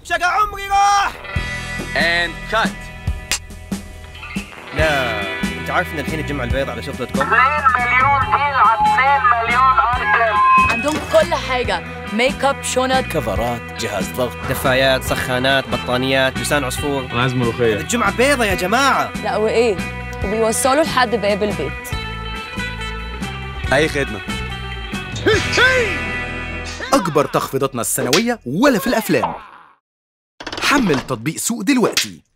شقى عمري راح اند كات لا انت عارف ان الحين الجمعه البيضاء على شوف دوت كوم 2 مليون ديل على 2 مليون ايتم عندهم كل حاجة ميك اب شنط كفرات جهاز ضغط دفايات سخانات بطانيات لسان عصفور عايز ملوخيه الجمعه بيضة يا جماعه لا وايه وبيوصلوا لحد باب البيت اي خدمه أكبر تخفيضاتنا السنوية ولا في الأفلام حمل تطبيق سوق دلوقتي